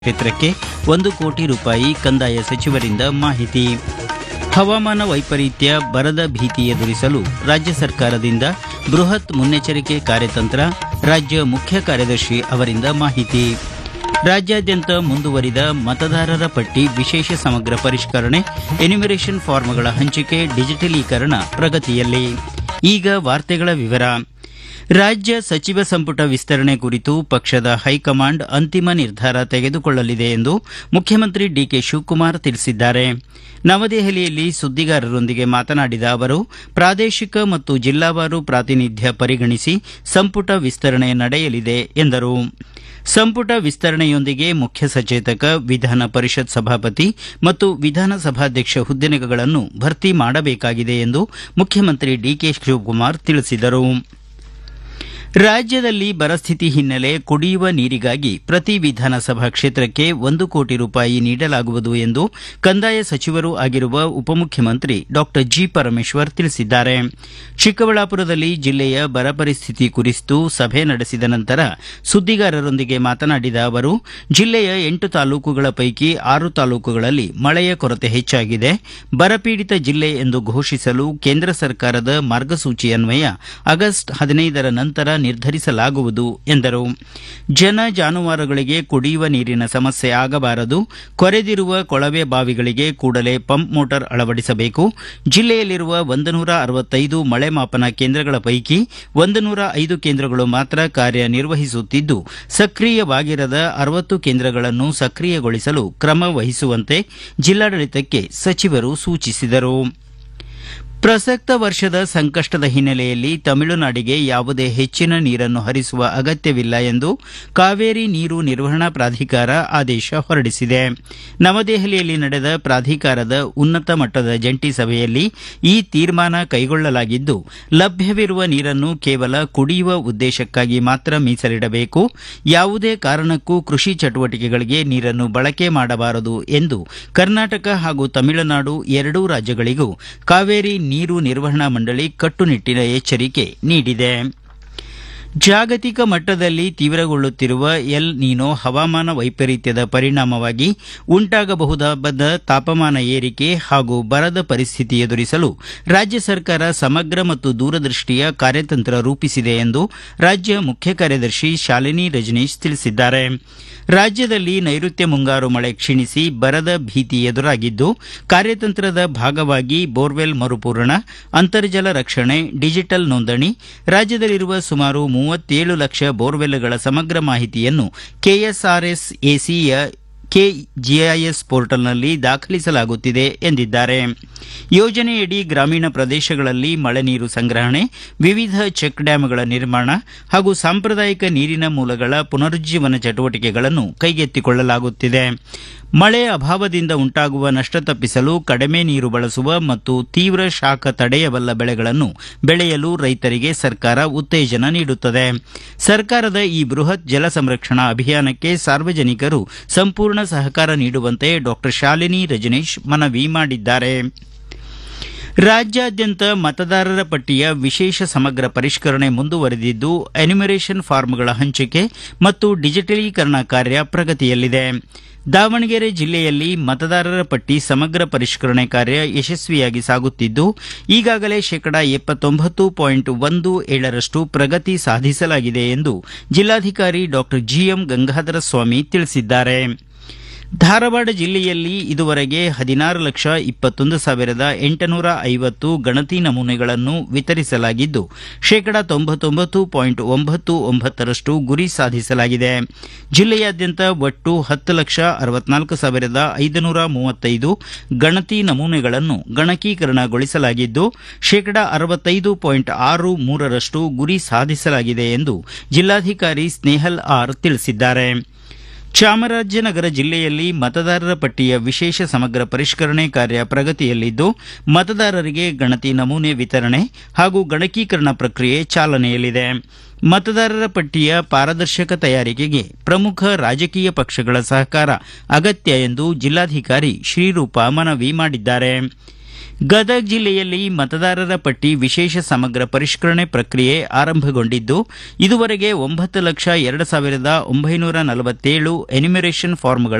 ಕ್ಷೇತ್ರಕ್ಕೆ ಒಂದು ಕೋಟಿ ರೂಪಾಯಿ ಕಂದಾಯ ಸಚಿವರಿಂದ ಮಾಹಿತಿ ಹವಾಮಾನ ವೈಪರೀತ್ಯ ಬರದ ಭೀತಿ ಎದುರಿಸಲು ರಾಜ್ಯ ಸರ್ಕಾರದಿಂದ ಬೃಹತ್ ಮುನ್ನೆಚ್ಚರಿಕೆ ಕಾರ್ಯತಂತ್ರ ರಾಜ್ಯ ಮುಖ್ಯ ಕಾರ್ಯದರ್ಶಿ ಅವರಿಂದ ಮಾಹಿತಿ ರಾಜ್ಯಾದ್ಯಂತ ಮುಂದುವರಿದ ಮತದಾರರ ಪಟ್ಟಿ ವಿಶೇಷ ಸಮಗ್ರ ಪರಿಷ್ಕರಣೆ ಎನ್ಯುಮರೇಷನ್ ಫಾರ್ಮ್ಗಳ ಹಂಚಿಕೆ ಡಿಜಿಟಲೀಕರಣ ಪ್ರಗತಿಯಲ್ಲಿ ಈಗ ವಾರ್ತೆಗಳ ವಿವರ ರಾಜ್ಯ ಸಚಿವ ಸಂಪುಟ ವಿಸ್ತರಣೆ ಕುರಿತು ಪಕ್ಷದ ಹೈಕಮಾಂಡ್ ಅಂತಿಮ ನಿರ್ಧಾರ ತೆಗೆದುಕೊಳ್ಳಲಿದೆ ಎಂದು ಮುಖ್ಯಮಂತ್ರಿ ಡಿಕೆ ಶಿವಕುಮಾರ್ ತಿಳಿಸಿದ್ದಾರೆ ನವದೆಹಲಿಯಲ್ಲಿ ಸುದ್ದಿಗಾರರೊಂದಿಗೆ ಮಾತನಾಡಿದ ಅವರು ಪ್ರಾದೇಶಿಕ ಮತ್ತು ಜಿಲ್ಲಾವಾರು ಪ್ರಾತಿನಿಧ್ಯ ಪರಿಗಣಿಸಿ ಸಂಪುಟ ವಿಸ್ತರಣೆ ನಡೆಯಲಿದೆ ಎಂದರು ಸಂಪುಟ ವಿಸ್ತರಣೆಯೊಂದಿಗೆ ಮುಖ್ಯ ಸಚೇತಕ ವಿಧಾನ ಪರಿಷತ್ ಸಭಾಪತಿ ಮತ್ತು ವಿಧಾನಸಭಾಧ್ಯಕ್ಷ ಹುದ್ದೆಗಳನ್ನು ಭರ್ತಿ ಮಾಡಬೇಕಾಗಿದೆ ಎಂದು ಮುಖ್ಯಮಂತ್ರಿ ಡಿಕೆ ಶಿವಕುಮಾರ್ ತಿಳಿಸಿದರು ರಾಜ್ಯದಲ್ಲಿ ಬರಸ್ಥಿತಿ ಹಿನ್ನೆಲೆ ಕುಡಿಯುವ ನೀರಿಗಾಗಿ ಪ್ರತಿ ವಿಧಾನಸಭಾ ಕ್ಷೇತ್ರಕ್ಕೆ ಒಂದು ಕೋಟಿ ರೂಪಾಯಿ ನೀಡಲಾಗುವುದು ಎಂದು ಕಂದಾಯ ಸಚಿವರೂ ಆಗಿರುವ ಉಪಮುಖ್ಯಮಂತ್ರಿ ಡಾಕ್ಟರ್ ಜಿ ಪರಮೇಶ್ವರ್ ತಿಳಿಸಿದ್ದಾರೆ ಚಿಕ್ಕಬಳ್ಳಾಪುರದಲ್ಲಿ ಜಿಲ್ಲೆಯ ಬರ ಪರಿಸ್ಥಿತಿ ಕುರಿತು ಸಭೆ ನಡೆಸಿದ ನಂತರ ಸುದ್ದಿಗಾರರೊಂದಿಗೆ ಮಾತನಾಡಿದ ಅವರು ಜಿಲ್ಲೆಯ ಎಂಟು ತಾಲೂಕುಗಳ ಪೈಕಿ ಆರು ತಾಲೂಕುಗಳಲ್ಲಿ ಮಳೆಯ ಕೊರತೆ ಹೆಚ್ಚಾಗಿದೆ ಬರಪೀಡಿತ ಜಿಲ್ಲೆ ಎಂದು ಘೋಷಿಸಲು ಕೇಂದ್ರ ಸರ್ಕಾರದ ಮಾರ್ಗಸೂಚಿ ಅನ್ವಯ ಆಗಸ್ಟ್ ಹದಿನೈದರ ನಂತರ ನಿರ್ಧರಿಸಲಾಗುವುದು ಎಂದರು ಜನ ಜಾನುವಾರುಗಳಿಗೆ ಕುಡಿಯುವ ನೀರಿನ ಸಮಸ್ಯೆ ಆಗಬಾರದು ಕೊರೆದಿರುವ ಕೊಳವೆ ಬಾವಿಗಳಿಗೆ ಕೂಡಲೇ ಪಂಪ್ ಮೋಟಾರ್ ಅಳವಡಿಸಬೇಕು ಜಿಲ್ಲೆಯಲ್ಲಿರುವ ಒಂದು ನೂರ ಅರವತ್ತೈದು ಮಳೆ ಮಾಪನ ಕೇಂದ್ರಗಳ ಪೈಕಿ ಒಂದು ನೂರ ಐದು ಕೇಂದ್ರಗಳು ಮಾತ್ರ ಕಾರ್ಯನಿರ್ವಹಿಸುತ್ತಿದ್ದು ಸಕ್ರಿಯವಾಗಿರದ ಅರವತ್ತು ಕೇಂದ್ರಗಳನ್ನು ಸಕ್ರಿಯಗೊಳಿಸಲು ಕ್ರಮ ವಹಿಸುವಂತೆ ಜಿಲ್ಲಾಡಳಿತಕ್ಕೆ ಸಚಿವರು ಸೂಚಿಸಿದರು ಪ್ರಸಕ್ತ ವರ್ಷದ ಸಂಕಷ್ಟದ ಹಿನ್ನೆಲೆಯಲ್ಲಿ ತಮಿಳುನಾಡಿಗೆ ಯಾವುದೇ ಹೆಚ್ಚಿನ ನೀರನ್ನು ಹರಿಸುವ ಅಗತ್ಯವಿಲ್ಲ ಎಂದು ಕಾವೇರಿ ನೀರು ನಿರ್ವಹಣಾ ಪ್ರಾಧಿಕಾರ ಆದೇಶ ಹೊರಡಿಸಿದೆ ನವದೆಹಲಿಯಲ್ಲಿ ನಡೆದ ಪ್ರಾಧಿಕಾರದ ಉನ್ನತ ಮಟ್ಟದ ಜಂಟಿ ಸಭೆಯಲ್ಲಿ ಈ ತೀರ್ಮಾನ ಕೈಗೊಳ್ಳಲಾಗಿದ್ದು ಲಭ್ಯವಿರುವ ನೀರನ್ನು ಕೇವಲ ಕುಡಿಯುವ ಉದ್ದೇಶಕ್ಕಾಗಿ ಮಾತ್ರ ಮೀಸಲಿಡಬೇಕು ಯಾವುದೇ ಕಾರಣಕ್ಕೂ ಕೃಷಿ ಚಟುವಟಿಕೆಗಳಿಗೆ ನೀರನ್ನು ಬಳಕೆ ಮಾಡಬಾರದು ಎಂದು ಕರ್ನಾಟಕ ಹಾಗೂ ತಮಿಳುನಾಡು ಎರಡೂ ರಾಜ್ಯಗಳಿಗೂ ಕಾವೇರಿ ನೀರು ನಿರ್ವಹಣಾ ಮಂಡಳಿ ಕಟ್ಟುನಿಟ್ಟಿನ ಎಚ್ಚರಿಕೆ ನೀಡಿದೆ ಜಾಗತಿಕ ಮಟ್ಟದಲ್ಲಿ ತೀವ್ರಗೊಳ್ಳುತ್ತಿರುವ ಎಲ್ ನೀನೋ ಹವಾಮಾನ ವೈಪರೀತ್ಯದ ಪರಿಣಾಮವಾಗಿ ಉಂಟಾಗಬಹುದಾದ ತಾಪಮಾನ ಏರಿಕೆ ಹಾಗೂ ಬರದ ಪರಿಸ್ಥಿತಿ ಎದುರಿಸಲು ರಾಜ್ಯ ಸರ್ಕಾರ ಸಮಗ್ರ ಮತ್ತು ದೂರದೃಷ್ಟಿಯ ಕಾರ್ಯತಂತ್ರ ರೂಪಿಸಿದೆ ಎಂದು ರಾಜ್ಯ ಮುಖ್ಯ ಕಾರ್ಯದರ್ಶಿ ಶಾಲಿನಿ ರಜನೀಶ್ ತಿಳಿಸಿದ್ದಾರೆ ರಾಜ್ಯದಲ್ಲಿ ನೈಋತ್ಯ ಮುಂಗಾರು ಮಳೆ ಕ್ಷೀಣಿಸಿ ಬರದ ಭೀತಿ ಎದುರಾಗಿದ್ದು ಕಾರ್ಯತಂತ್ರದ ಭಾಗವಾಗಿ ಬೋರ್ವೆಲ್ ಮರುಪೂರಣ ಅಂತರ್ಜಲ ರಕ್ಷಣೆ ಡಿಜಿಟಲ್ ನೋಂದಣಿ ರಾಜ್ಯದಲ್ಲಿರುವ ಸುಮಾರು ಮೂವತ್ತೇಳು ಲಕ್ಷ ಬೋರ್ವೆಲ್ಗಳ ಸಮಗ್ರ ಮಾಹಿತಿಯನ್ನು ಕೆಎಸ್ಆರ್ಎಸ್ ಎಸಿಯ ಕೆಜಿಐಎಸ್ ಪೋರ್ಟಲ್ನಲ್ಲಿ ದಾಖಲಿಸಲಾಗುತ್ತಿದೆ ಎಂದಿದ್ದಾರೆ ಯೋಜನೆಯಡಿ ಗ್ರಾಮೀಣ ಪ್ರದೇಶಗಳಲ್ಲಿ ಮಳೆ ನೀರು ಸಂಗ್ರಹಣೆ ವಿವಿಧ ಚೆಕ್ ಡ್ಯಾಂಗಳ ನಿರ್ಮಾಣ ಹಾಗೂ ಸಾಂಪ್ರದಾಯಿಕ ನೀರಿನ ಮೂಲಗಳ ಪುನರುಜ್ಜೀವನ ಚಟುವಟಿಕೆಗಳನ್ನು ಕೈಗೆತ್ತಿಕೊಳ್ಳಲಾಗುತ್ತಿದೆ ಮಳೆ ಅಭಾವದಿಂದ ಉಂಟಾಗುವ ನಷ್ಟ ತಪ್ಪಿಸಲು ಕಡಿಮೆ ನೀರು ಬಳಸುವ ಮತ್ತು ತೀವ್ರ ಶಾಖ ತಡೆಯಬಲ್ಲ ಬೆಳೆಗಳನ್ನು ಬೆಳೆಯಲು ರೈತರಿಗೆ ಸರ್ಕಾರ ಉತ್ತೇಜನ ನೀಡುತ್ತದೆ ಸರ್ಕಾರದ ಈ ಬೃಹತ್ ಜಲ ಸಂರಕ್ಷಣಾ ಅಭಿಯಾನಕ್ಕೆ ಸಾರ್ವಜನಿಕರು ಸಂಪೂರ್ಣ ಸಹಕಾರ ನೀಡುವಂತೆ ಡಾಕ್ಟರ್ ಶಾಲಿನಿ ರಜನೀಶ್ ಮನವಿ ಮಾಡಿದ್ದಾರೆ ರಾಜ್ಯಾದ್ಯಂತ ಮತದಾರರ ಪಟ್ಟಿಯ ವಿಶೇಷ ಸಮಗ್ರ ಪರಿಷ್ಕರಣೆ ಮುಂದುವರೆದಿದ್ದು ಎನ್ಯುಮರೇಷನ್ ಫಾರ್ಮ್ಗಳ ಹಂಚಿಕೆ ಮತ್ತು ಡಿಜಿಟಲೀಕರಣ ಕಾರ್ಯ ಪ್ರಗತಿಯಲ್ಲಿದೆ ದಾವಣಗೆರೆ ಜಿಲ್ಲೆಯಲ್ಲಿ ಮತದಾರರ ಪಟ್ಟಿ ಸಮಗ್ರ ಪರಿಷ್ಕರಣೆ ಕಾರ್ಯ ಯಶಸ್ವಿಯಾಗಿ ಸಾಗುತ್ತಿದ್ದು ಈಗಾಗಲೇ ಶೇಕಡಾ ಎಪ್ಪತ್ತೊಂಬತ್ತು ಪಾಯಿಂಟ್ ಒಂದು ಏಳರಷ್ಟು ಪ್ರಗತಿ ಸಾಧಿಸಲಾಗಿದೆ ಎಂದು ಜಿಲ್ಲಾಧಿಕಾರಿ ಡಾಕ್ಟರ್ ಜಿಎಂ ಗಂಗಾಧರ ಸ್ವಾಮಿ ತಿಳಿಸಿದ್ದಾರೆ ಧಾರವಾಡ ಜಿಲ್ಲೆಯಲ್ಲಿ ಇದುವರೆಗೆ ಹದಿನಾರು ಲಕ್ಷ ಇಪ್ಪತ್ತೊಂದು ಸಾವಿರದ ಎಂಟುನೂರ ಐವತ್ತು ಗಣತಿ ನಮೂನೆಗಳನ್ನು ವಿತರಿಸಲಾಗಿದ್ದು ಶೇಕಡಾ ತೊಂಬತ್ತೊಂಬತ್ತು ಪಾಯಿಂಟ್ ಒಂಬತ್ತು ಒಂಬತ್ತರಷ್ಟು ಗುರಿ ಸಾಧಿಸಲಾಗಿದೆ ಜಿಲ್ಲೆಯಾದ್ಯಂತ ಒಟ್ಟು ಹತ್ತು ಲಕ್ಷ ಅರವತ್ನಾಲ್ಕು ಸಾವಿರದ ಐದುನೂರ ಮೂವತ್ತೈದು ಗಣತಿ ನಮೂನೆಗಳನ್ನು ಗಣಕೀಕರಣಗೊಳಿಸಲಾಗಿದ್ದು ಶೇಕಡಾ ಅರವತ್ತೈದು ಪಾಯಿಂಟ್ ಆರು ಮೂರರಷ್ಟು ಗುರಿ ಸಾಧಿಸಲಾಗಿದೆ ಎಂದು ಜಿಲ್ಲಾಧಿಕಾರಿ ಸ್ನೇಹಲ್ ಆರ್ ತಿಳಿಸಿದ್ದಾರೆ ಚಾಮರಾಜನಗರ ಜಿಲ್ಲೆಯಲ್ಲಿ ಮತದಾರರ ಪಟ್ಟಿಯ ವಿಶೇಷ ಸಮಗ್ರ ಪರಿಷ್ಕರಣೆ ಕಾರ್ಯ ಪ್ರಗತಿಯಲ್ಲಿದ್ದು ಮತದಾರರಿಗೆ ಗಣತಿ ನಮೂನೆ ವಿತರಣೆ ಹಾಗೂ ಗಣಕೀಕರಣ ಪ್ರಕ್ರಿಯೆ ಚಾಲನೆಯಲ್ಲಿದೆ ಮತದಾರರ ಪಟ್ಟಿಯ ಪಾರದರ್ಶಕ ತಯಾರಿಕೆಗೆ ಪ್ರಮುಖ ರಾಜಕೀಯ ಪಕ್ಷಗಳ ಸಹಕಾರ ಅಗತ್ಯ ಎಂದು ಜಿಲ್ಲಾಧಿಕಾರಿ ಶ್ರೀರೂಪ ಮನವಿ ಮಾಡಿದ್ದಾರೆ ಗದಗ ಜಿಲ್ಲೆಯಲ್ಲಿ ಮತದಾರರ ಪಟ್ಟಿ ವಿಶೇಷ ಸಮಗ್ರ ಪರಿಷ್ಕರಣೆ ಪ್ರಕ್ರಿಯೆ ಆರಂಭಗೊಂಡಿದ್ದು ಇದುವರೆಗೆ ಒಂಬತ್ತು ಲಕ್ಷ ಎರಡು ಸಾವಿರದ ಒಂಬೈನೂರ ನಲವತ್ತೇಳು ಎನ್ಯುಮರೇಷನ್ ಫಾರ್ಮ್ಗಳನ್ನು